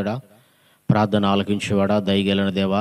పరిశుద్ధుడా ప్రార్థన ఆలకించేవాడా దయగలిన దేవా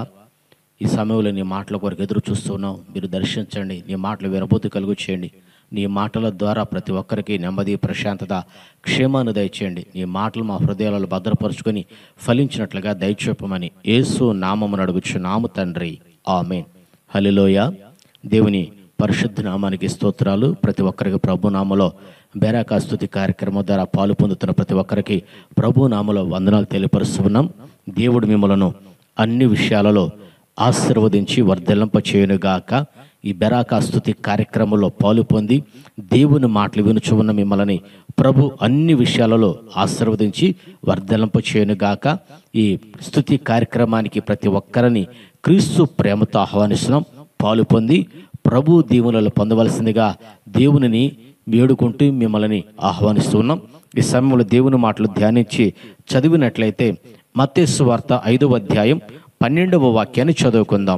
ఈ సమయంలో నీ మాటల కొరకు ఎదురు చూస్తున్నాం మీరు దర్శించండి నీ మాటలు వినబోతు కలుగు చేయండి నీ మాటల ద్వారా ప్రతి ఒక్కరికి నెమ్మది ప్రశాంతత క్షేమాన్ని దయచేయండి నీ మాటలు మా హృదయాలలో భద్రపరుచుకొని ఫలించినట్లుగా దయచేపమని యేసు నామము నడుగుచు నాము తండ్రి ఆమెన్ హలిలోయ దేవుని పరిశుద్ధ నామానికి స్తోత్రాలు ప్రతి ఒక్కరికి ప్రభు నామలో బేరాకా స్తుతి కార్యక్రమం ద్వారా పాలు పొందుతున్న ప్రతి ఒక్కరికి ప్రభు నామలో వందనాలు తెలియపరుస్తున్నాం దేవుడు మిమ్మలను అన్ని విషయాలలో ఆశీర్వదించి వర్ధలింప చేయనుగాక ఈ బెరాకా స్తుతి కార్యక్రమంలో పాలు పొంది దేవుని మాటలు వినుచు ఉన్న మిమ్మల్ని ప్రభు అన్ని విషయాలలో ఆశీర్వదించి వర్ధలింప చేయనుగాక ఈ స్తుతి కార్యక్రమానికి ప్రతి ఒక్కరిని క్రీస్తు ప్రేమతో ఆహ్వానిస్తున్నాం పాలు పొంది ప్రభు దీవులలో పొందవలసిందిగా దేవునిని వేడుకుంటూ మిమ్మల్ని ఆహ్వానిస్తున్నాం ఈ సమయంలో దేవుని మాటలు ధ్యానించి చదివినట్లయితే మత్తేసు వార్త ఐదవ అధ్యాయం పన్నెండవ వాక్యాన్ని చదువుకుందాం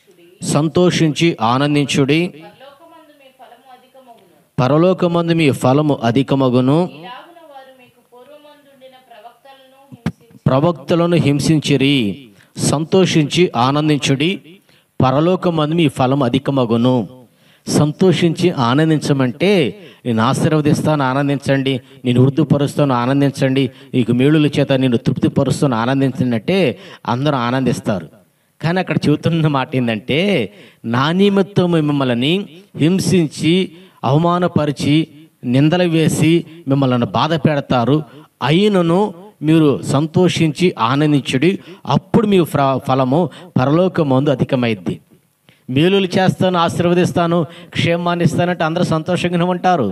సంతోషించి ఆనందించుడి పరలోకమందు మీ ఫలము అధికమగును పరలోకమందు మీ ఫలము అధికమగును ఇలాగున వారు మీకు పూర్వమందుండిన ప్రవక్తలను హింసించి ప్రవక్తలను హింసించిరి సంతోషించి ఆనందించుడి పరలోకమందు మీ ఫలం అధికమగును సంతోషించి ఆనందించమంటే నేను ఆశీర్వదిస్తాను ఆనందించండి నేను వృద్ధుపరుస్తాను ఆనందించండి నీకు మేలుల చేత నేను తృప్తిపరుస్తాను ఆనందించండి అందరూ ఆనందిస్తారు కానీ అక్కడ చెబుతున్న మాట ఏంటంటే నా నిమిత్తం మిమ్మల్ని హింసించి అవమానపరిచి నిందలు వేసి మిమ్మల్ని బాధ పెడతారు అయినను మీరు సంతోషించి ఆనందించుడి అప్పుడు మీ ఫ్ర- ఫలము పరలోకమందు అధికమైద్ది మేలులు చేస్తాను ఆశీర్వదిస్తాను క్షేమాన్ని ఇస్తానంటే అందరూ సంతోషంగానే ఉంటారు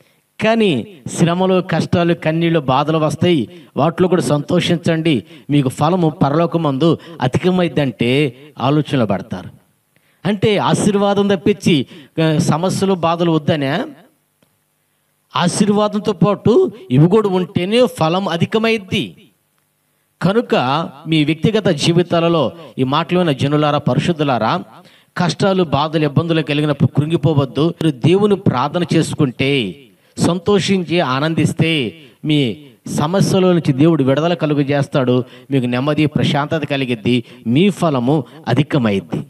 కానీ శ్రమలు కష్టాలు కన్నీళ్ళు బాధలు వస్తాయి వాటిలో కూడా సంతోషించండి మీకు ఫలము పరలోకమందు అధికమైద్దంటే ఆలోచనలు పడతారు అంటే ఆశీర్వాదం తప్పించి ఆ, సమస్యలు బాధలు వద్దనే ఆశీర్వాదంతో పాటు ఇవి కూడా ఉంటేనే ఫలం అధికమైద్ది కనుక మీ వ్యక్తిగత జీవితాలలో ఈ మాటలోని జనులారా పరిశుద్ధులారా కష్టాలు బాధలు ఇబ్బందులు కలిగినప్పుడు కృంగిపోవద్దు మీరు దేవుని ప్రార్థన చేసుకుంటే సంతోషించి ఆనందిస్తే మీ సమస్యల నుంచి దేవుడు విడుదల కలుగు చేస్తాడు మీకు నెమ్మది ప్రశాంతత కలిగిద్ది మీ ఫలము అధికమైద్ది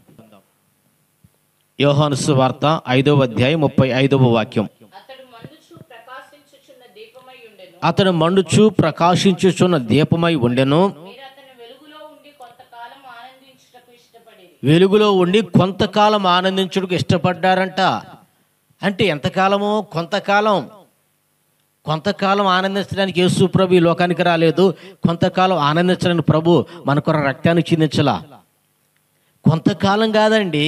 యోహాను సువార్త ఐదవ అధ్యాయం ముప్పై ఐదవ వాక్యం అతడు మండుచు ప్రకాశించుచున్న దీపమై ఉండెను అతడు మండుచు ప్రకాశించుచున్న దీపమై ఉండెను మీరు అతని వెలుగులో ఉండి కొంతకాలం ఆనందించుటకు ఇష్టపడేది వెలుగులో ఉండి కొంతకాలం ఆనందించుటకు ఇష్టపడ్డారంట అంటే ఎంతకాలమో కొంతకాలం కొంతకాలం ఆనందించడానికి యేసు ప్రభు ఈ లోకానికి రాలేదు కొంతకాలం ఆనందించడానికి ప్రభు మన కొర రక్తాన్ని చిందించలా కొంతకాలం కాదండి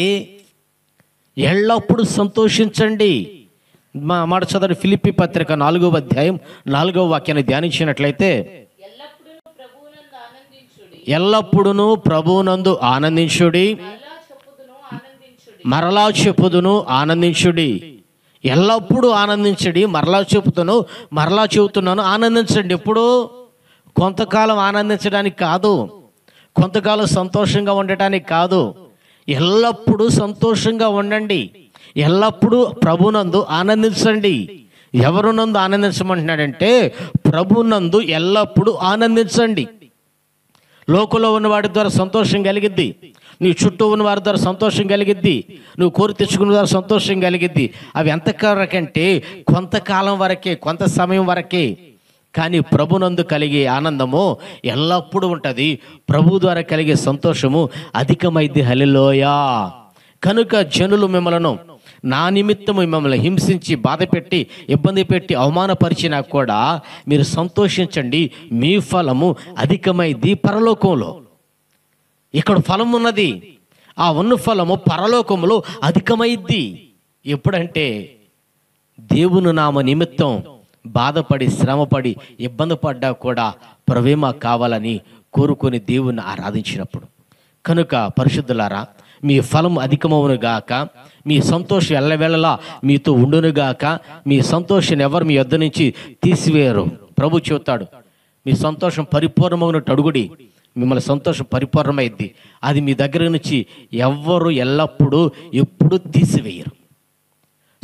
ఎల్లప్పుడూ సంతోషించండి మా మాట చదవండి ఫిలిప్పి పత్రిక నాలుగవ అధ్యాయం నాలుగవ వాక్యాన్ని ధ్యానించినట్లయితే ఎల్లప్పుడూ ప్రభువునందు ఆనందించుడి ఎల్లప్పుడూ ప్రభువునందు ఆనందించుడి మరలా చెప్పుదును ఆనందించుడి మరలా చెప్పుదును ఆనందించుడి ఎల్లప్పుడూ ఆనందించడి మరలా చెబుతాను మరలా చెబుతున్నాను ఆనందించండి ఎప్పుడు కొంతకాలం ఆనందించడానికి కాదు కొంతకాలం సంతోషంగా ఉండటానికి కాదు ఎల్లప్పుడూ సంతోషంగా ఉండండి ఎల్లప్పుడూ ప్రభునందు ఆనందించండి ఎవరునందు ఆనందించమంటున్నాడంటే ప్రభునందు ఎల్లప్పుడూ ఆనందించండి లోకంలో ఉన్న వాడి ద్వారా సంతోషం కలిగిద్ది నీ చుట్టూ ఉన్న వారి ద్వారా సంతోషం కలిగిద్ది నువ్వు కోరి తెచ్చుకున్న ద్వారా సంతోషం కలిగిద్ది అవి ఎంతవరకంటే కొంతకాలం వరకే కొంత సమయం వరకే కానీ ప్రభునందు కలిగే ఆనందము ఎల్లప్పుడూ ఉంటుంది ప్రభు ద్వారా కలిగే సంతోషము అధికమైద్ది హలిలోయా కనుక జనులు మిమ్మలను నా నిమిత్తము మిమ్మల్ని హింసించి బాధ పెట్టి ఇబ్బంది పెట్టి అవమానపరిచినా కూడా మీరు సంతోషించండి మీ ఫలము అధికమైంది పరలోకంలో ఇక్కడ ఫలం ఉన్నది ఆ ఉన్న ఫలము పరలోకములో అధికమైద్ది ఎప్పుడంటే దేవుని నామ నిమిత్తం బాధపడి శ్రమపడి ఇబ్బంది పడ్డా కూడా ప్రవేమ కావాలని కోరుకొని దేవుని ఆరాధించినప్పుడు కనుక పరిశుద్ధులారా మీ ఫలం అధికమవును గాక మీ సంతోషం ఎల్లవేళలా మీతో ఉండును గాక మీ సంతోషాన్ని ఎవరు మీ యొద్ద నుంచి తీసివేయరు ప్రభు చెబుతాడు మీ సంతోషం పరిపూర్ణమగినట్టు అడుగుడి మిమ్మల్ని సంతోషం పరిపూర్ణమైద్ది అది మీ దగ్గర నుంచి ఎవ్వరు ఎల్లప్పుడూ ఎప్పుడు తీసివేయరు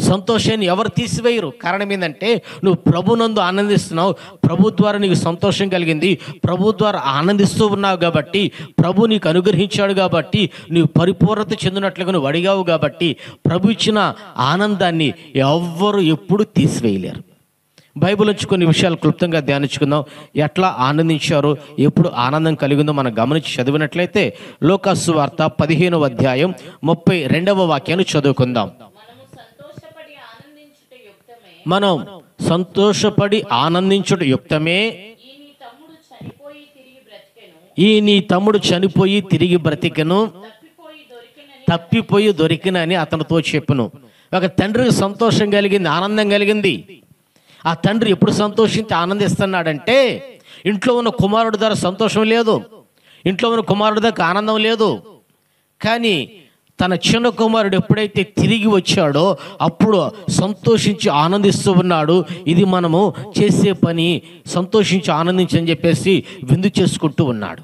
సంతోషాన్ని ఎవరు తీసివేయరు కారణం ఏంటంటే నువ్వు ప్రభునందు ఆనందిస్తున్నావు ప్రభు ద్వారా నీకు సంతోషం కలిగింది ప్రభు ద్వారా ఆనందిస్తూ ఉన్నావు కాబట్టి ప్రభు నీకు అనుగ్రహించాడు కాబట్టి నీవు పరిపూర్ణత చెందినట్లుగా నువ్వు అడిగావు కాబట్టి ప్రభు ఇచ్చిన ఆనందాన్ని ఎవ్వరు ఎప్పుడు తీసివేయలేరు బైబిల్ వచ్చి కొన్ని విషయాలు క్లుప్తంగా ధ్యానించుకుందాం ఎట్లా ఆనందించారో ఎప్పుడు ఆనందం కలిగిందో మనం గమనించి చదివినట్లయితే లోకాసు వార్త పదిహేనవ అధ్యాయం ముప్పై రెండవ వాక్యాన్ని చదువుకుందాం మనము సంతోషపడి ఆనందించుట యుక్తమే మనం సంతోషపడి ఆనందించుట యుక్తమే ఈ నీ తమ్ముడు చనిపోయి తిరిగి బ్రతికెను ఈ నీ తమ్ముడు చనిపోయి తిరిగి బ్రతికెను తప్పిపోయి దొరికినని తప్పిపోయి దొరికినని అతనితో చెప్పును ఒక తండ్రికి సంతోషం కలిగింది ఆనందం కలిగింది ఆ తండ్రి ఎప్పుడు సంతోషించి ఆనందిస్తున్నాడంటే ఇంట్లో ఉన్న కుమారుడు ద్వారా సంతోషం లేదు ఇంట్లో ఉన్న కుమారుడు దగ్గర ఆనందం లేదు కానీ తన చిన్న కుమారుడు ఎప్పుడైతే తిరిగి వచ్చాడో అప్పుడు సంతోషించి ఆనందిస్తూ ఉన్నాడు ఇది మనము చేసే పని సంతోషించి ఆనందించని చెప్పేసి విందు చేసుకుంటూ ఉన్నాడు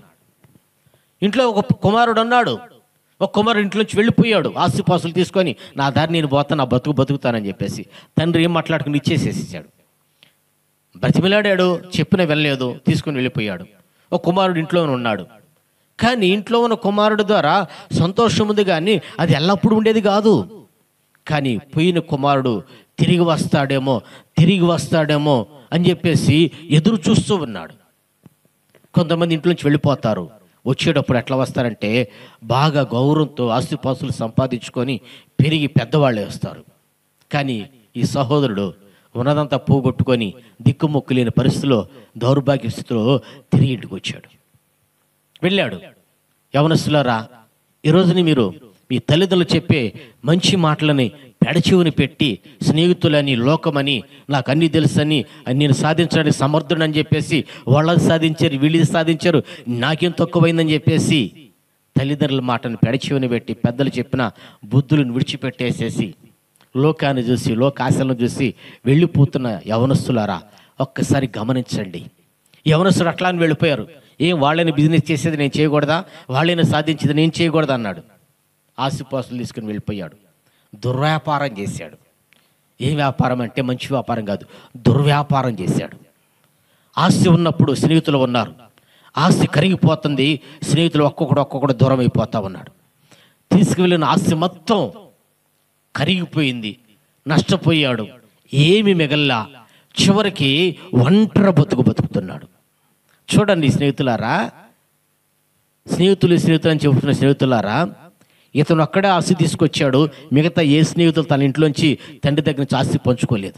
ఇంట్లో ఒక కుమారుడు ఉన్నాడు ఒక కుమారుడు ఇంట్లోంచి వెళ్ళిపోయాడు ఆస్తిపాస్తులు తీసుకొని నా దారి నేను పోతాను నా బతుకు బతుకుతానని చెప్పేసి తండ్రి ఏం మాట్లాడుకుని ఇచ్చేసేసాడు బ్రతిమిలాడాడు చెప్పిన వెళ్ళలేదు తీసుకుని వెళ్ళిపోయాడు ఒక కుమారుడు ఇంట్లోనే ఉన్నాడు కానీ ఇంట్లో ఉన్న కుమారుడు ద్వారా సంతోషం ఉంది కానీ అది ఎల్లప్పుడూ ఉండేది కాదు కానీ పోయిన కుమారుడు తిరిగి వస్తాడేమో తిరిగి వస్తాడేమో అని చెప్పేసి ఎదురు చూస్తూ ఉన్నాడు కొంతమంది ఇంట్లోంచి వెళ్ళిపోతారు వచ్చేటప్పుడు ఎట్లా వస్తారంటే బాగా గౌరవంతో ఆస్తిపాస్తులు సంపాదించుకొని పెరిగి పెద్దవాళ్ళే వస్తారు కానీ ఈ సహోదరుడు ఉన్నదంతా పోగొట్టుకొని దిక్కుమొక్కు లేని పరిస్థితిలో దౌర్భాగ్య స్థితిలో తిరిగి ఇంటికి వచ్చాడు వెళ్ళాడు యవనస్తులారా ఈ రోజుని మీరు మీ తల్లిదండ్రులు చెప్పే మంచి మాటలని పెడచెవిని పెట్టి స్నేహితులని లోకమని నాకు అన్నీ తెలుసని అని నేను సాధించడానికి సమర్థుడని చెప్పేసి వాళ్ళది సాధించారు వీళ్ళది సాధించారు నాకేం తక్కువైందని చెప్పేసి తల్లిదండ్రుల మాటను పెడచెవిని పెట్టి పెద్దలు చెప్పిన బుద్ధులను విడిచిపెట్టేసేసి లోకాన్ని చూసి లోకాశలను చూసి వెళ్ళిపోతున్న యవనస్తులారా ఒక్కసారి గమనించండి యవనస్తుడు అట్లా అని వెళ్ళిపోయారు ఏం వాళ్ళని బిజినెస్ చేసేది నేను చేయకూడదా వాళ్ళని సాధించేది నేను చేయకూడదా అన్నాడు ఆస్తిపాస్తులు తీసుకుని వెళ్ళిపోయాడు దుర్వ్యాపారం చేశాడు ఏం వ్యాపారం అంటే మంచి వ్యాపారం కాదు దుర్వ్యాపారం చేశాడు ఆస్తి ఉన్నప్పుడు స్నేహితులు ఉన్నారు ఆస్తి కరిగిపోతుంది స్నేహితులు ఒక్కొక్కడు ఒక్కొక్కడు దూరం అయిపోతా ఉన్నాడు తీసుకువెళ్ళిన ఆస్తి మొత్తం కరిగిపోయింది నష్టపోయాడు ఏమి మిగల్లా చివరికి ఒంటరి బతుకు బతుకుతున్నాడు చూడండి స్నేహితులారా స్నేహితులు స్నేహితులు అని చెబుతున్న స్నేహితులారా ఇతను అక్కడే ఆస్తి తీసుకొచ్చాడు మిగతా ఏ స్నేహితులు తన ఇంట్లోంచి తండ్రి దగ్గర నుంచి ఆస్తి పంచుకోలేదు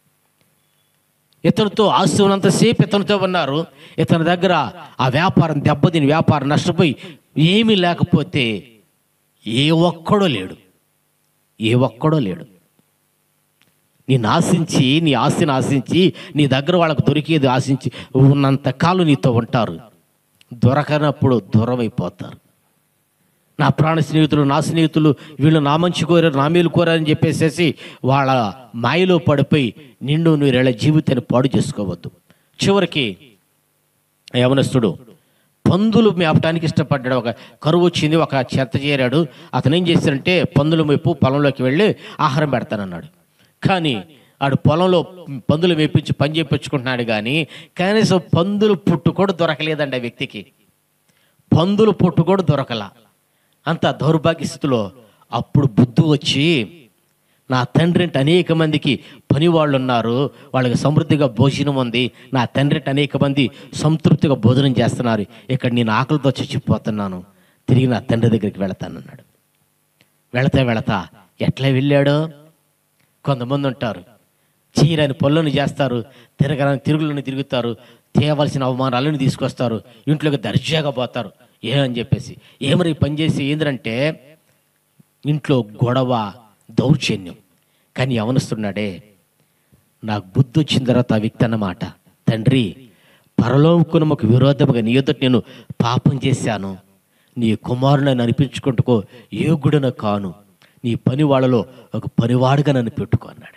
ఇతనితో ఆస్తి ఉన్నంతసేపు ఇతనితో ఉన్నారు ఇతని దగ్గర ఆ వ్యాపారం దెబ్బతిని వ్యాపారం నష్టపోయి ఏమీ లేకపోతే ఏ ఒక్కడో లేడు ఏ ఒక్కడో లేడు నేను ఆశించి నీ ఆస్తిని ఆశించి నీ దగ్గర వాళ్ళకు దొరికేది ఆశించి ఉన్నంత కాలం నీతో ఉంటారు దొరకనప్పుడు దూరం అయిపోతారు నా ప్రాణ స్నేహితులు నా స్నేహితులు వీళ్ళు నా మంచి కోరారు నా మేలు కోరారని చెప్పేసేసి వాళ్ళ మాయలో పడిపోయి నిండు నూరేళ్ల జీవితాన్ని పాడు చేసుకోవద్దు చివరికి యవనస్తుడు పందులు మేపటానికి ఇష్టపడ్డాడు ఒక కరువు వచ్చింది ఒక చెత్త చేరాడు అతను ఏం చేశాడంటే పందుల మేపు పొలంలోకి వెళ్ళి ఆహారం పెడతానన్నాడు కానీ ఆడు పొలంలో పందులు మేపించి పని చేయించుకుంటున్నాడు కానీ కనీసం పందులు పుట్టు కూడా దొరకలేదండి ఆ వ్యక్తికి పందులు పుట్టు కూడా దొరకల అంత దౌర్భాగ్య స్థితిలో అప్పుడు బుద్ధి వచ్చి నా తండ్రి అంటే అనేక మందికి పని వాళ్ళు ఉన్నారు వాళ్ళకి సమృద్ధిగా భోజనం ఉంది నా తండ్రి అంటే అనేక మంది సంతృప్తిగా భోజనం చేస్తున్నారు ఇక్కడ నేను ఆకలితో చచ్చిపోతున్నాను తిరిగి నా తండ్రి దగ్గరికి వెళతానన్నాడు వెళతా వెళతా ఎట్లా వెళ్ళాడు కొంతమంది ఉంటారు చీరని పళ్ళని చేస్తారు తిరగని తిరుగులను తిరుగుతారు తేవలసిన అవమానాలను తీసుకొస్తారు ఇంట్లోకి దర్జాగా పోతారు ఏ అని చెప్పేసి ఏమరి ఈ పని చేసి ఏంటంటే ఇంట్లో గొడవ దౌర్జన్యం కానీ యవనస్తున్నాడే నాకు బుద్ధి వచ్చిన తర్వాత ఆ వ్యక్తి అన్నమాట తండ్రి పరలోకునముకు విరోధముగా నీ ఎదుట నేను పాపం చేశాను నీ కుమారుని అనిపించుకుంటుకో యోగుడన కాను నీ పని వాళ్ళలో ఒక పనివాడుగా నన్ను పెట్టుకో అన్నాడండి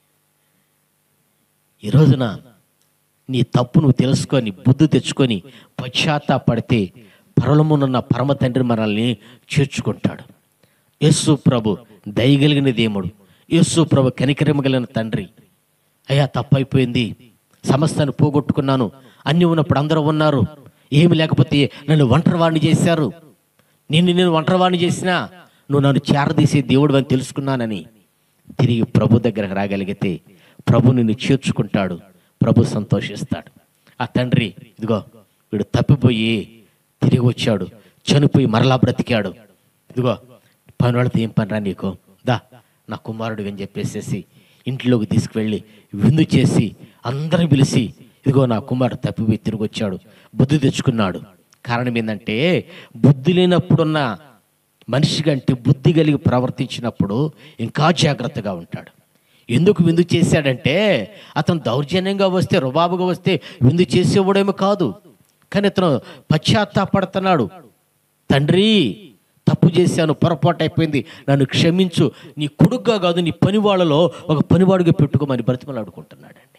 ఈ రోజున నీ తప్పు నువ్వు తెలుసుకొని బుద్ధి తెచ్చుకొని పశ్చాత్తాపడితే పరలమునున్న పరమ తండ్రి మనల్ని చేర్చుకుంటాడు యేసు ప్రభు దయగలిగిన దేవుడు యేసు ప్రభు కనికరమగలిగిన తండ్రి అయ్యా తప్పైపోయింది సమస్తాన్ని పోగొట్టుకున్నాను అన్ని ఉన్నప్పుడు అందరూ ఉన్నారు ఏమి లేకపోతే నన్ను ఒంటరివాణ్ణి చేశారు నిన్ను నేను ఒంటరివాణ్ణి చేసినా నువ్వు నన్ను చేరదీసే దేవుడు అని తెలుసుకున్నానని తిరిగి ప్రభు దగ్గరకు రాగలిగితే ప్రభు నిన్ను చేర్చుకుంటాడు ప్రభు సంతోషిస్తాడు ఆ తండ్రి ఇదిగో వీడు తప్పిపోయి తిరిగి వచ్చాడు చనిపోయి మరలా బ్రతికాడు ఇదిగో పని వాళ్ళతో ఏం పనిరా నీకు దా నా కుమారుడు అని చెప్పేసేసి ఇంట్లోకి తీసుకువెళ్ళి విందు చేసి అందరిని పిలిచి ఇదిగో నా కుమారుడు తప్పిపోయి తిరిగి వచ్చాడు బుద్ధి తెచ్చుకున్నాడు కారణం ఏంటంటే బుద్ధి లేనప్పుడున్న మనిషి కంటే బుద్ధి కలిగి ప్రవర్తించినప్పుడు ఇంకా జాగ్రత్తగా ఉంటాడు ఎందుకు విందు చేశాడంటే అతను దౌర్జన్యంగా వస్తే రుబాబుగా వస్తే విందు చేసేవాడేమో కాదు కానీ అతను పశ్చాత్తాపడుతున్నాడు తండ్రి తప్పు చేశాను పొరపాటు అయిపోయింది నన్ను క్షమించు నీ కొడుగ్గా కాదు నీ పనివాళ్ళలో ఒక పనివాడుగా పెట్టుకోమని బ్రతిమలాడుకుంటున్నాడండి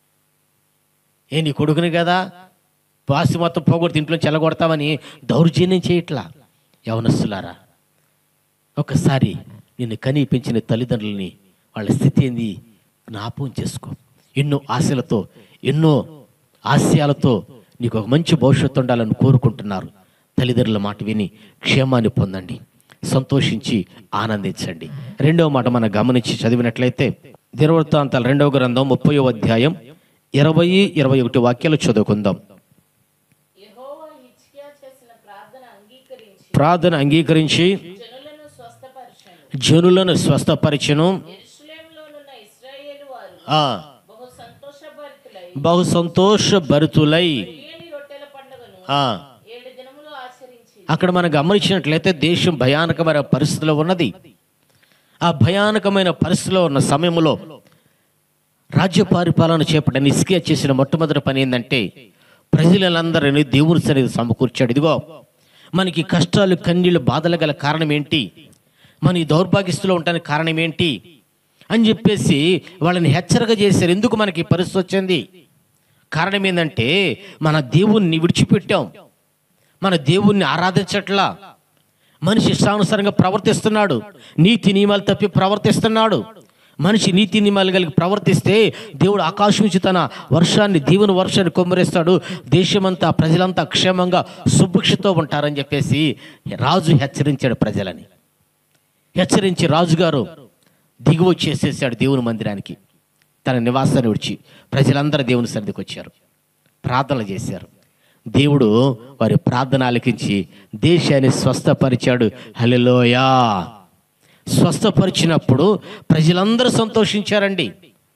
ఏ నీ కొడుకుని కదా పాసి మొత్తం పోగొడితే ఇంట్లో చెలగొడతామని దౌర్జన్యం చేయట్లా యవనస్తులారా ఒకసారి నిన్ను కని పెంచిన తల్లిదండ్రులని వాళ్ళ స్థితి ఏంది జ్ఞాపకం చేసుకో ఎన్నో ఆశలతో ఎన్నో ఆశయాలతో నీకు ఒక మంచి భవిష్యత్తు ఉండాలని కోరుకుంటున్నారు తల్లిదండ్రుల మాట విని క్షేమాన్ని పొందండి సంతోషించి ఆనందించండి రెండవ మాట మనం గమనించి చదివినట్లయితే దినవృత్తాంతాలు రెండవ గ్రంథం ముప్పై అధ్యాయం ఇరవై ఇరవై ఒకటి వాక్యాలు చదువుకుందాం యెహోవా హిజ్కియా చేసిన ప్రార్థన అంగీకరించి ప్రార్థన అంగీకరించి జనులను స్వస్థపరచను జనులను స్వస్థపరిచను యెరూషలేములోనున్న ఇశ్రాయేలు వారు ఆ బహు సంతోషభరితులై బహు సంతోష భరితులై ఏలి రొట్టెల పండుగను ఆ, ఏడు దినములు ఆచరించి అక్కడ మనం గమనించినట్లయితే దేశం భయానకమైన పరిస్థితిలో ఉన్నది ఆ భయానకమైన పరిస్థితిలో ఉన్న సమయంలో రాజ్య పరిపాలన చేపట్టిన ఇసుకే చేసిన మొట్టమొదటి పని ఏంటంటే ప్రజలందరినీ దేవుని సన్నిధి సమకూర్చాడు ఇదిగో మనకి కష్టాలు కన్నీళ్ళు బాధలు గల కారణం ఏంటి మన ఈ దౌర్భాగ్యస్తులో ఉండడానికి కారణం ఏంటి అని చెప్పేసి వాళ్ళని హెచ్చరిక చేశారు ఎందుకు మనకి ఈ పరిస్థితి వచ్చింది కారణం ఏంటంటే మన దేవుణ్ణి విడిచిపెట్టాం మన దేవుణ్ణి ఆరాధించట్లా మనిషి ఇష్టానుసారంగా ప్రవర్తిస్తున్నాడు నీతి నియమాలు తప్పి ప్రవర్తిస్తున్నాడు మనిషి నీతి నియమాలు కలిగి ప్రవర్తిస్తే దేవుడు ఆకాశం నుంచి తన వర్షాన్ని దీవుని వర్షాన్ని కొమ్మరిస్తాడు దేశమంతా ప్రజలంతా క్షేమంగా సుభిక్షతో ఉంటారని చెప్పేసి రాజు హెచ్చరించాడు ప్రజలని హెచ్చరించి రాజుగారు దిగువ చేసేసాడు దేవుని మందిరానికి తన నివాసాన్ని విడిచి ప్రజలందరూ దేవుని సన్నిధికి వచ్చారు ప్రార్థనలు చేశారు దేవుడు వారి ప్రార్థన ఆలకించి దేశాన్ని స్వస్థపరిచాడు హలిలోయా స్వస్థపరిచినప్పుడు ప్రజలందరూ సంతోషించారండి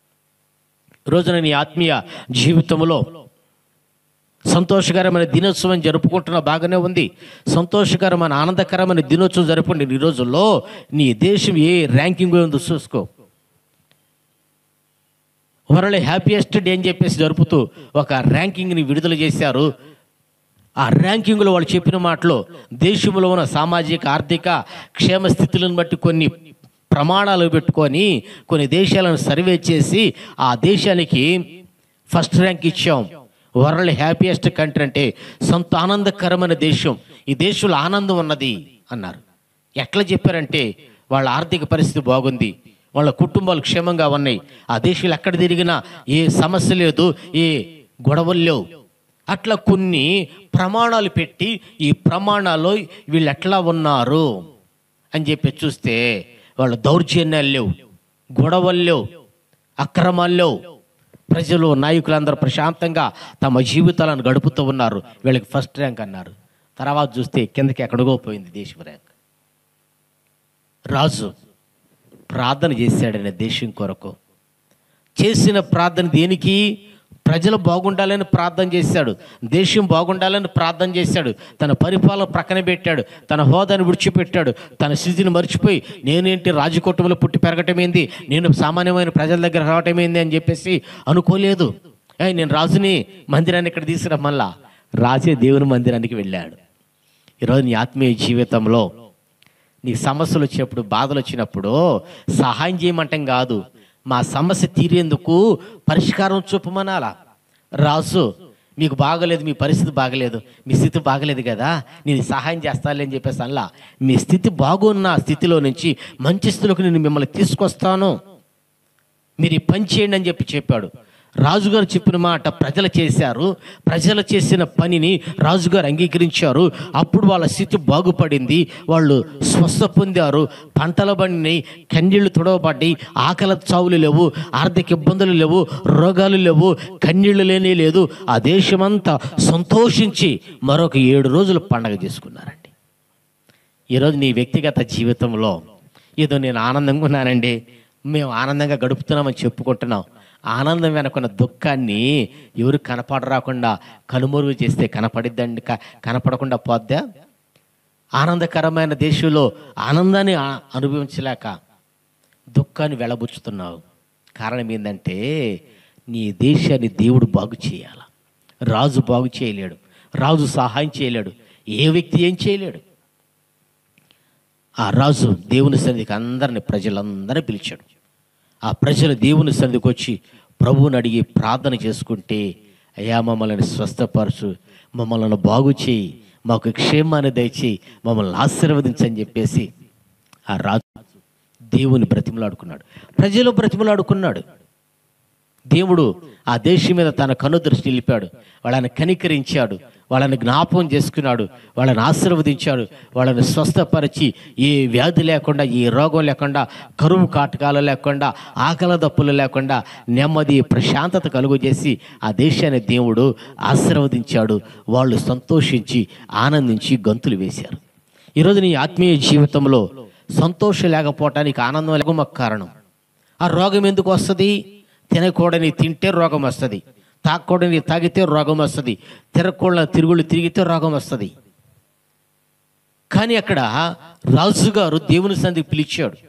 ఈ రోజున నీ ఆత్మీయ జీవితంలో సంతోషకరమైన దినోత్సవం జరుపుకుంటున్న బాగానే ఉంది సంతోషకరమైన ఆనందకరమైన దినోత్సవం జరుపుకుంటే ఈ రోజుల్లో నీ దేశం ఏ ర్యాంకింగ్ ఉందో చూసుకో వరల్డ్ హ్యాపీయెస్ట్ డే అని చెప్పేసి జరుపుతూ ఒక ర్యాంకింగ్ని విడుదల చేశారు ఆ ర్యాంకింగ్లో వాళ్ళు చెప్పిన మాటలో దేశంలో ఉన్న సామాజిక ఆర్థిక క్షేమ స్థితులను బట్టి కొన్ని ప్రమాణాలు పెట్టుకొని కొన్ని దేశాలను సర్వే చేసి ఆ దేశానికి ఫస్ట్ ర్యాంక్ ఇచ్చాం వరల్డ్ హ్యాపీయెస్ట్ కంట్రీ అంటే సొంత ఆనందకరమైన దేశం ఈ దేశంలో ఆనందం ఉన్నది అన్నారు ఎట్లా చెప్పారంటే వాళ్ళ ఆర్థిక పరిస్థితి బాగుంది వాళ్ళ కుటుంబాలు క్షేమంగా ఉన్నాయి ఆ దేశంలో ఎక్కడ తిరిగినా ఏ సమస్య లేదు ఏ గొడవలు లేవు అట్లా కొన్ని ప్రమాణాలు పెట్టి ఈ ప్రమాణాలు వీళ్ళు ఎట్లా ఉన్నారు అని చెప్పి చూస్తే వాళ్ళ దౌర్జన్యాలు లేవు గొడవలు లేవు అక్రమాలు లేవు ప్రజలు నాయకులందరూ ప్రశాంతంగా తమ జీవితాలను గడుపుతూ ఉన్నారు వీళ్ళకి ఫస్ట్ ర్యాంక్ అన్నారు తర్వాత చూస్తే కిందకి ఎక్కడికో పోయింది దేశం ర్యాంక్ రాజు ప్రార్థన చేశాడనే దేశం కొరకు చేసిన ప్రార్థన దేనికి ప్రజలు బాగుండాలని ప్రార్థన చేశాడు దేశం బాగుండాలని ప్రార్థన చేశాడు తన పరిపాలన ప్రక్కన పెట్టాడు తన హోదాను విడిచిపెట్టాడు తన స్థితిని మర్చిపోయి నేనేంటి రాజకుటుంబంలో పుట్టి పెరగటమేంది నేను సామాన్యమైన ప్రజల దగ్గర రావటమేంది అని చెప్పేసి అనుకోలేదు ఏ నేను రాజుని మందిరాన్ని ఇక్కడ తీసుకురమ్మల్లా రాజే దేవుని మందిరానికి వెళ్ళాడు ఈరోజు నీ ఆత్మీయ జీవితంలో నీ సమస్యలు వచ్చినప్పుడు బాధలు వచ్చినప్పుడు సహాయం చేయమంటాం కాదు మా సమస్య తీరేందుకు పరిష్కారం చూపమనాలా రాజు మీకు బాగలేదు మీ పరిస్థితి బాగలేదు మీ స్థితి బాగలేదు కదా నేను సహాయం చేస్తానులే అని చెప్పేసి అలా మీ స్థితి బాగున్న స్థితిలో నుంచి మంచి స్థితిలోకి నేను మిమ్మల్ని తీసుకొస్తాను మీరు ఈ పని చేయండి అని చెప్పి చెప్పాడు రాజుగారు చెప్పిన మాట ప్రజలు చేశారు ప్రజలు చేసిన పనిని రాజుగారు అంగీకరించారు అప్పుడు వాళ్ళ స్థితి బాగుపడింది వాళ్ళు స్వస్థ పొందారు పంటల బండిని కన్నీళ్లు తుడవబడ్డాయి ఆకలి చావులు లేవు ఆర్థిక ఇబ్బందులు లేవు రోగాలు లేవు కన్నీళ్లు లేనే లేదు ఆ దేశమంతా సంతోషించి మరొక ఏడు రోజులు పండగ చేసుకున్నారండి ఈరోజు నీ వ్యక్తిగత జీవితంలో ఏదో నేను ఆనందంగా ఉన్నానండి మేము ఆనందంగా గడుపుతున్నామని చెప్పుకుంటున్నాం ఆనందం వెనకున్న దుఃఖాన్ని ఎవరు కనపడరాకుండా కనుమరుగు చేస్తే కనపడిద్దండి క- కనపడకుండా పోద్దా ఆనందకరమైన దేశంలో ఆనందాన్ని ఆ- అనుభవించలేక దుఃఖాన్ని వెలబుచ్చుతున్నావు కారణం ఏంటంటే నీ దేశాన్ని దేవుడు బాగు చేయాల రాజు బాగు చేయలేడు రాజు సహాయం చేయలేడు ఏ వ్యక్తి ఏం చేయలేడు ఆ రాజు దేవుని సన్నిధికి అందరిని ప్రజలందరినీ పిలిచాడు ఆ ప్రజలు దేవుని సన్నిధికి వచ్చి ప్రభువుని అడిగి ప్రార్థన చేసుకుంటే అయ్యా మమ్మల్ని స్వస్థపరచు మమ్మల్ని బాగు చేయి మాకు క్షేమాన్ని దయచేయి మమ్మల్ని ఆశీర్వదించని చెప్పేసి ఆ రాజు దేవుని బ్రతిమలాడుకున్నాడు ప్రజలు బ్రతిమలాడుకున్నాడు దేవుడు ఆ దేశం మీద తన కనుదృష్టి నిలిపాడు వాళ్ళని కనికరించాడు వాళ్ళని జ్ఞాపకం చేసుకున్నాడు వాళ్ళని ఆశీర్వదించాడు వాళ్ళని స్వస్థపరిచి ఏ వ్యాధి లేకుండా ఏ రోగం లేకుండా కరువు కాటకాలు లేకుండా ఆకలి దప్పులు లేకుండా నెమ్మది ప్రశాంతత కలుగు చేసి ఆ దేశాన్ని దేవుడు ఆశీర్వదించాడు వాళ్ళు సంతోషించి ఆనందించి గంతులు వేశారు ఈరోజు నీ ఆత్మీయ జీవితంలో సంతోషం లేకపోవటానికి ఆనందం లేక కారణం ఆ రోగం ఎందుకు వస్తుంది తినకూడని తింటే రోగం వస్తుంది తాగకూడని తాగితే రోగం వస్తుంది తిరగకూడని తిరుగుళ్ళు తిరిగితే రోగం వస్తుంది కానీ అక్కడ రాజుగారు దేవుని సందికి పిలిచాడు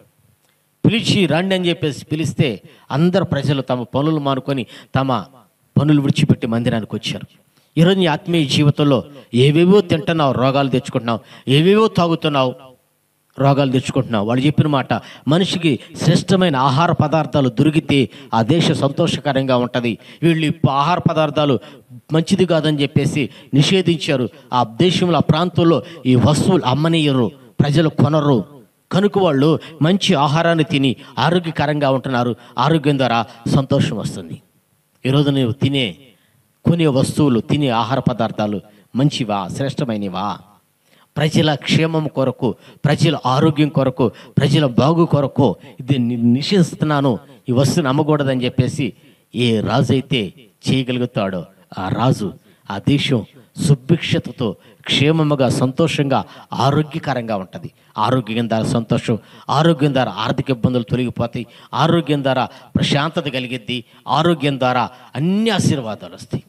పిలిచి రండి అని చెప్పేసి పిలిస్తే అందరు ప్రజలు తమ పనులు మానుకొని తమ పనులు విడిచిపెట్టి మందిరానికి వచ్చారు ఈరోజు నీ ఆత్మీయ జీవితంలో ఏవేవో తింటున్నావు రోగాలు తెచ్చుకుంటున్నావు ఏవేవో తాగుతున్నావు రోగాలు తెచ్చుకుంటున్నావు వాళ్ళు చెప్పిన మాట మనిషికి శ్రేష్టమైన ఆహార పదార్థాలు దొరికితే ఆ దేశ సంతోషకరంగా ఉంటుంది వీళ్ళు ఈ ఆహార పదార్థాలు మంచిది కాదని చెప్పేసి నిషేధించారు ఆ దేశంలో ఆ ప్రాంతంలో ఈ వస్తువులు అమ్మనీయరు ప్రజలు కొనరు కనుక వాళ్ళు మంచి ఆహారాన్ని తిని ఆరోగ్యకరంగా ఉంటున్నారు ఆరోగ్యం ద్వారా సంతోషం వస్తుంది ఈరోజు నువ్వు తినే కొనే వస్తువులు తినే ఆహార పదార్థాలు మంచివా శ్రేష్టమైనవా ప్రజల క్షేమం కొరకు ప్రజల ఆరోగ్యం కొరకు ప్రజల బాగు కొరకు ఇది ని- నిషేధిస్తున్నాను ఈ వస్తువుని అమ్మకూడదని చెప్పేసి ఏ రాజు అయితే చేయగలుగుతాడో ఆ రాజు ఆ దేశం సుభిక్షతతో క్షేమముగా సంతోషంగా ఆరోగ్యకరంగా ఉంటుంది ఆరోగ్యం ద్వారా సంతోషం ఆరోగ్యం ద్వారా ఆర్థిక ఇబ్బందులు తొలగిపోతాయి ఆరోగ్యం ద్వారా ప్రశాంతత కలిగిద్ది ఆరోగ్యం ద్వారా అన్ని ఆశీర్వాదాలు వస్తాయి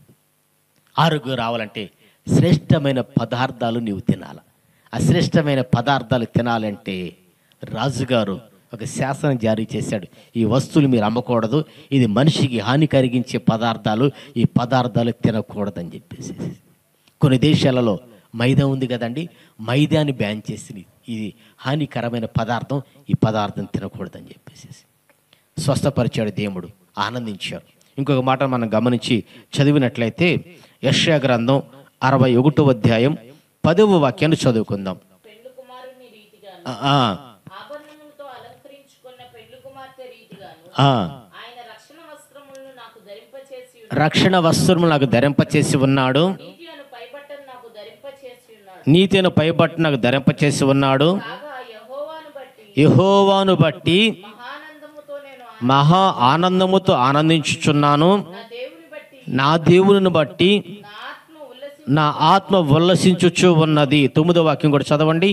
ఆరోగ్యం రావాలంటే శ్రేష్టమైన పదార్థాలు నీవు తినాలి అశ్రేష్టమైన పదార్థాలు తినాలంటే రాజుగారు ఒక శాసనం జారీ చేశాడు ఈ వస్తువులు మీరు అమ్మకూడదు ఇది మనిషికి హాని కలిగించే పదార్థాలు ఈ పదార్థాలు తినకూడదని చెప్పేసి కొన్ని దేశాలలో మైదా ఉంది కదండి మైదాని బ్యాన్ చేసి ఇది హానికరమైన పదార్థం ఈ పదార్థం తినకూడదని చెప్పేసి స్వస్థపరిచాడు దేవుడు ఆనందించాడు ఇంకొక మాట మనం గమనించి చదివినట్లయితే యశ్యా గ్రంథం అరవై ఒకటో అధ్యాయం పదవ వాక్యాన్ని చదువుకుందాం పెళ్లి కుమారుని రీతిగాను ఆ, ఆ, ఆభరణములతో అలంకరించుకున్న పెళ్లి కుమార్తె రీతిగాను ఆ. ఆయన రక్షణ వస్త్రములను నాకు ధరింపచేసి రక్షణ వస్త్రము నాకు ధరింపచేసి ఉన్నాడు నీతి అను పైబట్టను నాకు ధరింపచేసి ఉన్నాడు నీతిని పైబట్టు నాకు ధరింపచేసి ఉన్నాడు కాగా యెహోవాను బట్టి యహోవాను బట్టి మహానందముతో నేను ఆ- మహా ఆనందముతో ఆనందించుచున్నాను నా దేవుని బట్టి నా దేవుని బట్టి నా ఆత్మ ఉల్లసి నా ఆత్మ ఉల్లసించుచు ఉన్నది తొమ్మిదో వాక్యం కూడా చదవండి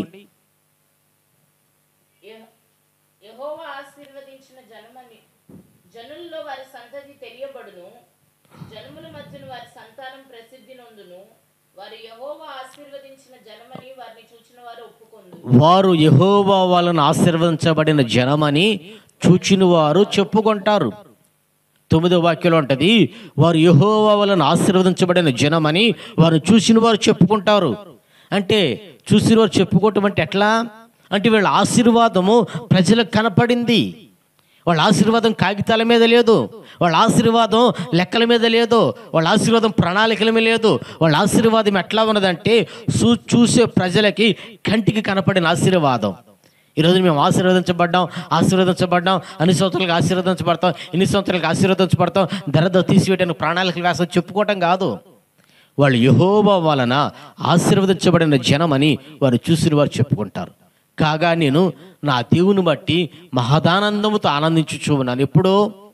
యెహ- యెహోవా ఆశీర్వదించిన జనమని జనుల్లో వారి సంతతి తెలియబడును జనముల మధ్యన వారి సంతానం ప్రసిద్ధి నొందును వారు యెహోవా ఆశీర్వదించిన జనమని వారిని చూచిన వారు ఒప్పుకొందు వారు యహోవా వాళ్ళను ఆశీర్వదించబడిన జనమని చూచిన వారు చెప్పుకుంటారు తొమ్మిదో వాక్యంలో ఉంటుంది వారు యహోవా వాళ్ళను ఆశీర్వదించబడిన జనమని వారు చూసిన వారు చెప్పుకుంటారు అంటే చూసిన వారు చెప్పుకోవటం అంటే ఎట్లా అంటే వీళ్ళ ఆశీర్వాదము ప్రజలకు కనపడింది వాళ్ళ ఆశీర్వాదం కాగితాల మీద లేదు వాళ్ళ ఆశీర్వాదం లెక్కల మీద లేదు వాళ్ళ ఆశీర్వాదం ప్రణాళికల మీద లేదు వాళ్ళ ఆశీర్వాదం ఎట్లా ఉన్నదంటే చూ చూసే ప్రజలకి కంటికి కనపడిన ఆశీర్వాదం ఈరోజు మేము ఆశీర్వదించబడ్డాం ఆశీర్వదించబడ్డాం అన్ని సంవత్సరాలకు ఆశీర్వదించబడతాం ఇన్ని సంవత్సరాలకు ఆశీర్వదించబడతాం దరద తీసివేయడానికి ప్రణాళికలు వేస్తాం చెప్పుకోవటం కాదు వాళ్ళు యహోబా వలన ఆశీర్వదించబడిన జనమని వారు చూసిన వారు చెప్పుకుంటారు కాగా నేను నా దేవుని బట్టి మహదానందముతో ఆనందించుచు ఉన్నాను ఎప్పుడు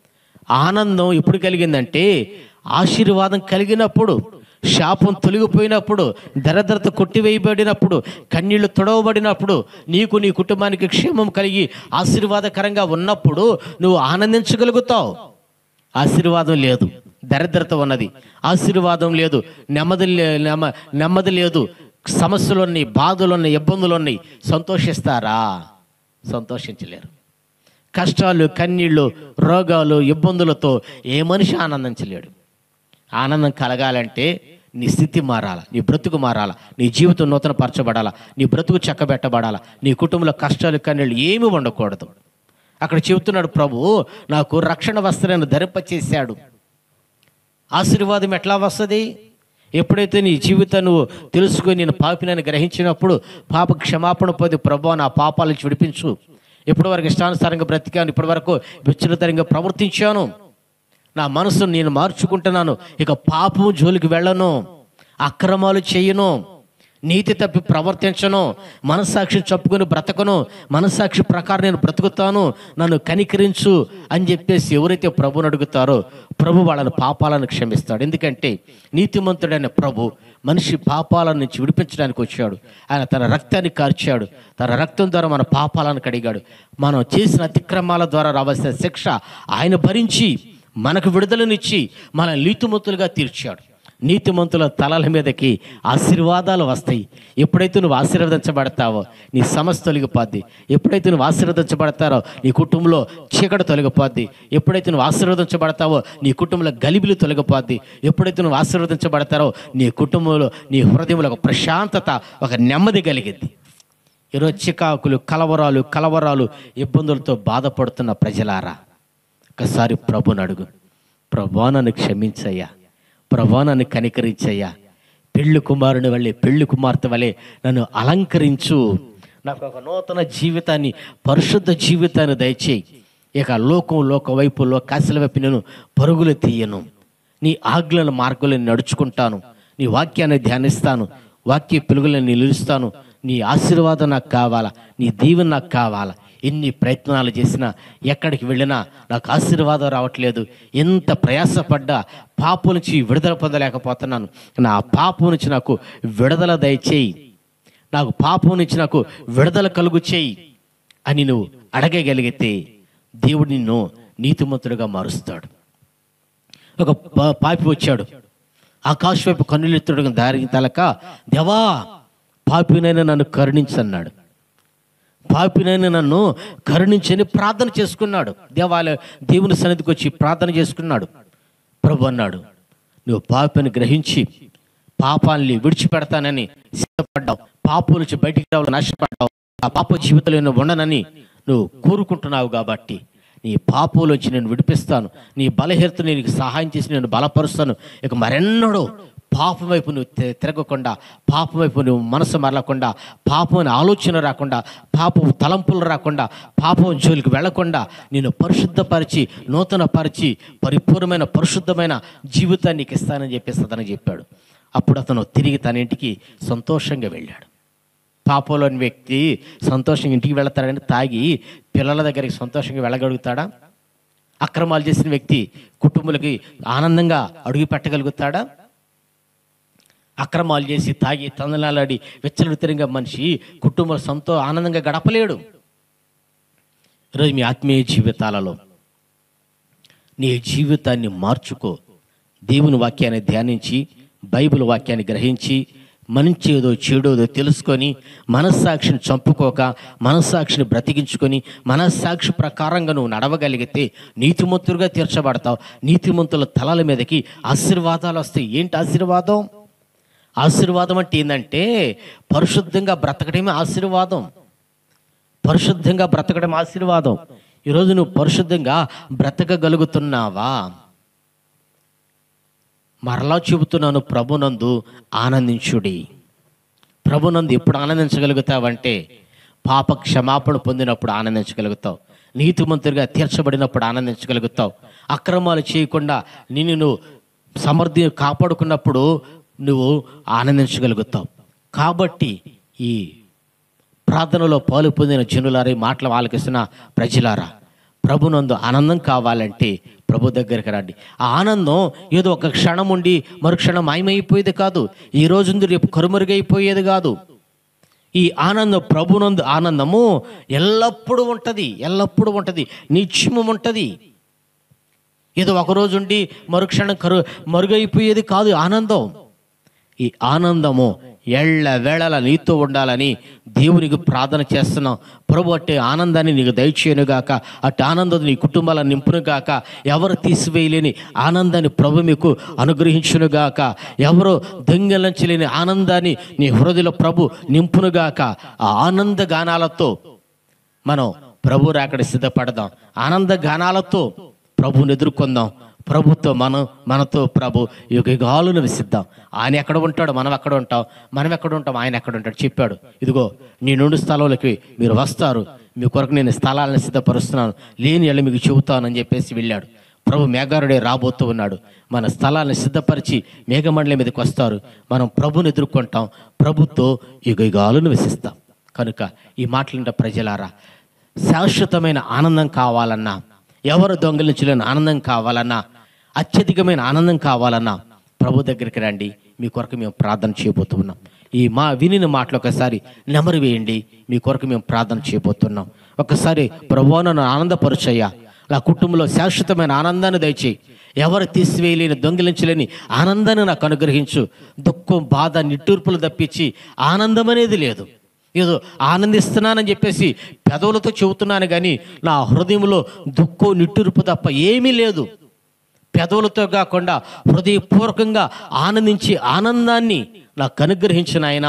ఆనందం ఎప్పుడు కలిగిందంటే ఆశీర్వాదం కలిగినప్పుడు శాపం తొలగిపోయినప్పుడు దరిద్రత కొట్టివేయబడినప్పుడు కన్నీళ్లు తొడవబడినప్పుడు నీకు నీ కుటుంబానికి క్షేమం కలిగి ఆశీర్వాదకరంగా ఉన్నప్పుడు నువ్వు ఆనందించగలుగుతావు ఆశీర్వాదం లేదు దరిద్రత ఉన్నది ఆశీర్వాదం లేదు నెమ్మది లే- నెమ్మ- నెమ్మది లేదు సమస్యలు ఉన్నాయి బాధలు ఉన్నాయి ఇబ్బందులు ఉన్నాయి సంతోషిస్తారా సంతోషించలేరు కష్టాలు కన్నీళ్ళు రోగాలు ఇబ్బందులతో ఏ మనిషి ఆనందించలేడు ఆనందం కలగాలంటే నీ స్థితి మారాల నీ బ్రతుకు మారాల నీ జీవితం నూతన పరచబడాల నీ బ్రతుకు చక్కబెట్టబడాల నీ కుటుంబంలో కష్టాలు కన్నీళ్ళు ఏమీ ఉండకూడదు అక్కడ చెబుతున్నాడు ప్రభు నాకు రక్షణ వస్త్రాన్ని ధరింపచేశాడు ఆశీర్వాదం ఎట్లా వస్తుంది ఎప్పుడైతే నీ జీవితం నువ్వు తెలుసుకొని నేను పాపినని గ్రహించినప్పుడు పాప క్షమాపణ పొంది ప్రభు నా పాపాల నుంచి విడిపించు ఇప్పటి వరకు ఇష్టానుసారంగా బ్రతికాను ఇప్పటి వరకు విచ్చలతరంగా ప్రవర్తించాను నా మనసును నేను మార్చుకుంటున్నాను ఇక పాపము జోలికి వెళ్ళను అక్రమాలు చేయను నీతి తప్పి ప్రవర్తించను మనస్సాక్షి చప్పుకొని బ్రతకను మనస్సాక్షి ప్రకారం నేను బ్రతుకుతాను నన్ను కనికరించు అని చెప్పేసి ఎవరైతే ప్రభుని అడుగుతారో ప్రభు వాళ్ళని పాపాలను క్షమిస్తాడు ఎందుకంటే నీతిమంతుడైన ప్రభు మనిషి పాపాల నుంచి విడిపించడానికి వచ్చాడు ఆయన తన రక్తాన్ని కార్చాడు తన రక్తం ద్వారా మన పాపాలను కడిగాడు మనం చేసిన అతిక్రమాల ద్వారా రావాల్సిన శిక్ష ఆయన భరించి మనకు విడుదలనిచ్చి మన నీతిమంతులుగా తీర్చాడు నీతిమంతుల తలల మీదకి ఆశీర్వాదాలు వస్తాయి ఎప్పుడైతే నువ్వు ఆశీర్వదించబడతావో నీ సమస్య తొలగిపోద్ది ఎప్పుడైతే నువ్వు ఆశీర్వదించబడతారో నీ కుటుంబంలో చీకటి తొలగిపోద్ది ఎప్పుడైతే నువ్వు ఆశీర్వదించబడతావో నీ కుటుంబంలో గలిబిలు తొలగిపోద్ది ఎప్పుడైతే నువ్వు ఆశీర్వదించబడతారో నీ కుటుంబంలో నీ హృదయంలో ఒక ప్రశాంతత ఒక నెమ్మది కలిగింది ఈరోజు చికాకులు కలవరాలు కలవరాలు ఇబ్బందులతో బాధపడుతున్న ప్రజలారా ఒకసారి ప్రభుని అడుగు ప్రభా నన్ను క్షమించయ్యా ప్రభా నన్ను కనికరించయ్యా పెళ్లి కుమారుని వల్లే పెళ్లి కుమార్తె వలె నన్ను అలంకరించు నాకు ఒక నూతన జీవితాన్ని పరిశుద్ధ జీవితాన్ని దయచేయి ఇక లోకం లోక వైపు లోకాశల వైపు నేను పరుగులు తీయను నీ ఆజ్ఞల మార్గంలో నడుచుకుంటాను నీ వాక్యాన్ని ధ్యానిస్తాను వాక్య పిలుగులను నిలుస్తాను నీ ఆశీర్వాదం నాకు కావాలా నీ దీవెన నాకు కావాలా ఎన్ని ప్రయత్నాలు చేసినా ఎక్కడికి వెళ్ళినా నాకు ఆశీర్వాదం రావట్లేదు ఎంత ప్రయాసపడ్డా పాపం నుంచి విడుదల పొందలేకపోతున్నాను నా పాపం నుంచి నాకు విడుదల దయచేయి నాకు పాపం నుంచి నాకు విడుదల కలుగు చేయి అని నువ్వు అడగగలిగితే దేవుడు నిన్ను నీతిమంతుడిగా మారుస్తాడు ఒక పా- పాపి వచ్చాడు ఆకాశ వైపు కన్నులెత్తుడు దారి తలక దేవా పాపినైనా నన్ను కరుణించన్నాడు పాపినైనా నన్ను కరుణించని ప్రార్థన చేసుకున్నాడు దేవాలయ దేవుని సన్నిధికి వచ్చి ప్రార్థన చేసుకున్నాడు ప్రభు అన్నాడు నువ్వు పాపిని గ్రహించి పాపాన్ని విడిచిపెడతానని సిద్ధపడ్డావు పాపం నుంచి బయటికి రావాలని నష్టపడ్డావు ఆ పాప జీవితంలో నువ్వు ఉండనని నువ్వు కోరుకుంటున్నావు కాబట్టి నీ పాపంలోంచి నేను విడిపిస్తాను నీ బలహీనత నీకు సహాయం చేసి నేను బలపరుస్తాను ఇక మరెన్నడూ పాపం వైపు నువ్వు తి- తిరగకుండా పాపం వైపు నువ్వు మనసు మరలకుండా పాపం అనే ఆలోచన రాకుండా పాపం తలంపులు రాకుండా పాపం జోలికి వెళ్లకుండా నేను పరిశుద్ధపరిచి నూతన పరిచి పరిపూర్ణమైన పరిశుద్ధమైన జీవితాన్ని నీకు ఇస్తానని చెప్పేసి అతను చెప్పాడు అప్పుడు అతను తిరిగి తన ఇంటికి సంతోషంగా వెళ్ళాడు పాపంలోని వ్యక్తి సంతోషంగా ఇంటికి వెళతాడని తాగి పిల్లల దగ్గరికి సంతోషంగా వెళ్ళగలుగుతాడా అక్రమాలు చేసిన వ్యక్తి కుటుంబాలకి ఆనందంగా అడుగు పెట్టగలుగుతాడా అక్రమాలు చేసి తాగి తందనాలాడి వెచ్చలుతరంగా మనిషి కుటుంబం సంతో ఆనందంగా గడపలేడు ఈరోజు మీ ఆత్మీయ జీవితాలలో నీ జీవితాన్ని మార్చుకో దేవుని వాక్యాన్ని ధ్యానించి బైబిల్ వాక్యాన్ని గ్రహించి మంచేదో చెడోదో తెలుసుకొని మనస్సాక్షిని చంపుకోక మనస్సాక్షిని బ్రతికించుకొని మనస్సాక్షి ప్రకారంగా నువ్వు నడవగలిగితే నీతిమంతులుగా తీర్చబడతావు నీతిమంతుల తలల మీదకి ఆశీర్వాదాలు వస్తాయి ఏంటి ఆశీర్వాదం ఆశీర్వాదం అంటే ఏంటంటే పరిశుద్ధంగా బ్రతకడమే ఆశీర్వాదం పరిశుద్ధంగా బ్రతకడం ఆశీర్వాదం ఈరోజు నువ్వు పరిశుద్ధంగా బ్రతకగలుగుతున్నావా మరలా చెబుతున్నాను ప్రభునందు ఆనందించుడి ప్రభునందు ఎప్పుడు ఆనందించగలుగుతావంటే పాప క్షమాపణ పొందినప్పుడు ఆనందించగలుగుతావు నీతిమంతుడిగా తీర్చబడినప్పుడు ఆనందించగలుగుతావు అక్రమాలు చేయకుండా నిన్ను నువ్వు సమర్థి కాపాడుకున్నప్పుడు నువ్వు ఆనందించగలుగుతావు కాబట్టి ఈ ప్రార్థనలో పాలు పొందిన జనులారా ఈ మాటలు ఆలకిస్తున్న ప్రజలారా ప్రభునందు ఆనందం కావాలంటే ప్రభు దగ్గరికి రండి ఆ ఆనందం ఏదో ఒక క్షణం ఉండి మరుక్షణం మాయమైపోయేది కాదు ఈ రోజు రేపు కరుమరుగైపోయేది కాదు ఈ ఆనందం ప్రభునందు ఆనందము ఎల్లప్పుడూ ఉంటుంది ఎల్లప్పుడూ ఉంటుంది నిత్యము ఉంటుంది ఏదో ఒక రోజు ఉండి మరుక్షణం కరు మరుగైపోయేది కాదు ఆనందం ఈ ఆనందము ఎళ్ళ వేళల నీతో ఉండాలని దేవునికి ప్రార్థన చేస్తున్నాం ప్రభు అట్టి ఆనందాన్ని నీకు దయచేయనుగాక అట్టి ఆనందం నీ కుటుంబాలను నింపునుగాక ఎవరు తీసివేయలేని ఆనందాన్ని ప్రభు మీకు అనుగ్రహించునుగాక ఎవరు దొంగలించలేని ఆనందాన్ని నీ హృదయలో ప్రభు నింపునుగాక ఆ ఆనంద గానాలతో మనం ప్రభు రాకడ సిద్ధపడదాం ఆనంద గానాలతో ప్రభువుని ఎదుర్కొందాం ప్రభుతో మనం మనతో ప్రభు యుగాలు నివసిద్దాం ఆయన ఎక్కడ ఉంటాడు మనం ఎక్కడ ఉంటాం మనం ఎక్కడ ఉంటాం ఆయన ఎక్కడ ఉంటాడు చెప్పాడు ఇదిగో నీ నుండి స్థలంలోకి మీరు వస్తారు మీ కొరకు నేను స్థలాలను సిద్ధపరుస్తున్నాను లేని ఎళ్ళ మీకు చెబుతానని చెప్పేసి వెళ్ళాడు ప్రభు మేఘారుడే రాబోతూ ఉన్నాడు మన స్థలాలను సిద్ధపరిచి మేఘమండలి మీదకి వస్తారు మనం ప్రభుని ఎదుర్కొంటాం ప్రభుతో యుగాలు నివసిస్తాం కనుక ఈ మాటలుంటే ప్రజలారా శాశ్వతమైన ఆనందం కావాలన్నా ఎవరు దొంగలించలేని ఆనందం కావాలన్నా అత్యధికమైన ఆనందం కావాలన్నా ప్రభు దగ్గరికి రండి మీ కొరకు మేము ప్రార్థన చేయబోతున్నాం ఈ మా వినిన మాటలు ఒకసారి నెమరు వేయండి మీ కొరకు మేము ప్రార్థన చేయబోతున్నాం ఒకసారి ప్రభు నన్ను ఆనందపరుచయ్యా నా కుటుంబంలో శాశ్వతమైన ఆనందాన్ని దయచేయి ఎవరు తీసివేయలేని దొంగిలించలేని ఆనందాన్ని నాకు అనుగ్రహించు దుఃఖం బాధ నిట్టూర్పులు తప్పించి ఆనందం అనేది లేదు ఏదో ఆనందిస్తున్నానని చెప్పేసి పెదవులతో చెబుతున్నాను కానీ నా హృదయంలో దుఃఖం నిట్టూర్పు తప్ప ఏమీ లేదు పెదవులతో కాకుండా హృదయపూర్వకంగా ఆనందించి ఆనందాన్ని నాకు అనుగ్రహించిన ఆయన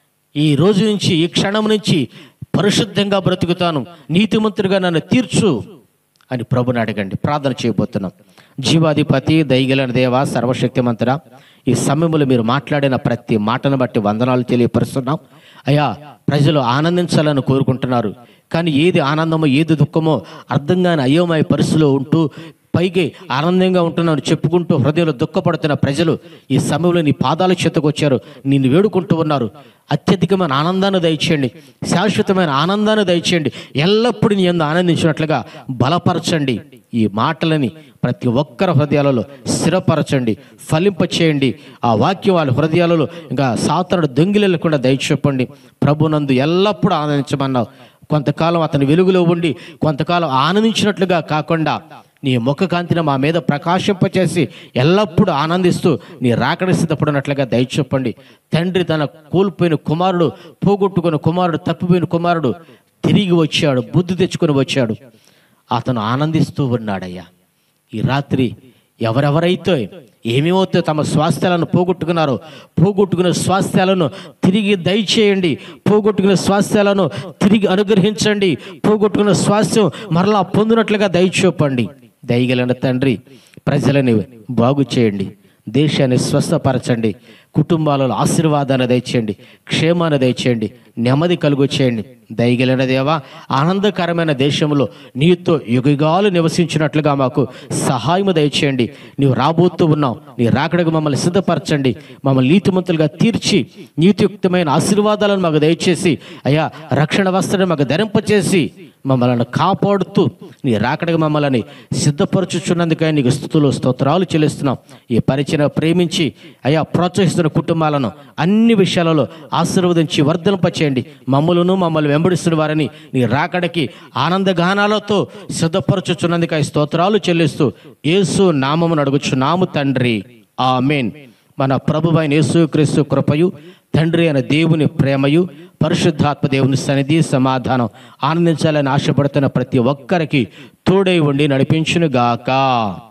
ఈ రోజు నుంచి ఈ క్షణం నుంచి పరిశుద్ధంగా బ్రతుకుతాను నీతిమంతుడిగా నన్ను తీర్చు అని ప్రభుని అడగండి ప్రార్థన చేయబోతున్నాం జీవాధిపతి దయగలన దేవ సర్వశక్తిమంతుడా ఈ సమయంలో మీరు మాట్లాడిన ప్రతి మాటను బట్టి వందనాలు తెలియపరుస్తున్నాం అయ్యా ప్రజలు ఆనందించాలని కోరుకుంటున్నారు కానీ ఏది ఆనందమో ఏది దుఃఖమో అర్థం కాని అయోమయ పరిస్థితిలో ఉంటూ పైకి ఆనందంగా ఉంటున్నాను చెప్పుకుంటూ హృదయంలో దుఃఖపడుతున్న ప్రజలు ఈ సమయంలో నీ పాదాల చేతకు వచ్చారు నిన్ను వేడుకుంటూ ఉన్నారు అత్యధికమైన ఆనందాన్ని దయచేయండి శాశ్వతమైన ఆనందాన్ని దయచేయండి ఎల్లప్పుడూ నీ ఎందు ఆనందించినట్లుగా బలపరచండి ఈ మాటలని ప్రతి ఒక్కరి హృదయాలలో స్థిరపరచండి ఫలింపచేయండి ఆ వాక్యం వాళ్ళ హృదయాలలో ఇంకా సాతనుడు దొంగిలకుండా దయచెప్పండి ప్రభునందు ఎల్లప్పుడూ ఆనందించమన్నావు కొంతకాలం అతని వెలుగులో ఉండి కొంతకాలం ఆనందించినట్లుగా కాకుండా నీ ముఖ కాంతిని మా మీద ప్రకాశింపచేసి ఎల్లప్పుడూ ఆనందిస్తూ నీ రాకడ సిద్ధపడినట్లుగా దయచెప్పండి తండ్రి తన కోల్పోయిన కుమారుడు పోగొట్టుకున్న కుమారుడు తప్పిపోయిన కుమారుడు తిరిగి వచ్చాడు బుద్ధి తెచ్చుకొని వచ్చాడు అతను ఆనందిస్తూ ఉన్నాడయ్యా ఈ రాత్రి ఎవరెవరైతే ఏమేమవుతో తమ స్వాస్థ్యాలను పోగొట్టుకున్నారో పోగొట్టుకున్న స్వాస్థ్యాలను తిరిగి దయచేయండి పోగొట్టుకున్న స్వాస్థ్యాలను తిరిగి అనుగ్రహించండి పోగొట్టుకున్న స్వాస్థ్యం మరలా పొందినట్లుగా దయచూపండి దయగలిగిన తండ్రి ప్రజలని బాగు చేయండి దేశాన్ని స్వస్థపరచండి కుటుంబాలలో ఆశీర్వాదాన్ని దయచేయండి క్షేమాన్ని దయచేయండి నెమ్మది కలుగు చేయండి దయగలిగిన దేవా ఆనందకరమైన దేశంలో నీతో యుగాలు నివసించినట్లుగా మాకు సహాయము దయచేయండి నీవు రాబోతూ ఉన్నావు నీ రాకడకు మమ్మల్ని సిద్ధపరచండి మమ్మల్ని నీతిమంతులుగా తీర్చి నీతియుక్తమైన ఆశీర్వాదాలను మాకు దయచేసి అయ్యా రక్షణ వస్త్రాన్ని మాకు ధరింపచేసి మమ్మల్ని కాపాడుతూ నీ రాకడగా మమ్మల్ని సిద్ధపరచుచున్నందుకై నీకు స్థుతులు స్తోత్రాలు చెల్లిస్తున్నాం ఈ పరిచయం ప్రేమించి అయా ప్రోత్సహిస్తున్న కుటుంబాలను అన్ని విషయాలలో ఆశీర్వదించి వర్ధలింపచేయండి మమ్మలను మమ్మల్ని వెంబడిస్తున్న వారిని నీ రాకడకి ఆనందగానాలతో సిద్ధపరచుచున్నందుకై స్తోత్రాలు చెల్లిస్తూ యేసు నామమును అడుగుచున్నాము తండ్రి ఆమెన్ మన ప్రభువైన యేసుక్రీస్తు కృపయు తండ్రి అయిన దేవుని ప్రేమయు పరిశుద్ధాత్మ దేవుని సన్నిధి సమాధానం ఆనందించాలని ఆశపడుతున్న ప్రతి ఒక్కరికి తోడై ఉండి నడిపించునుగాక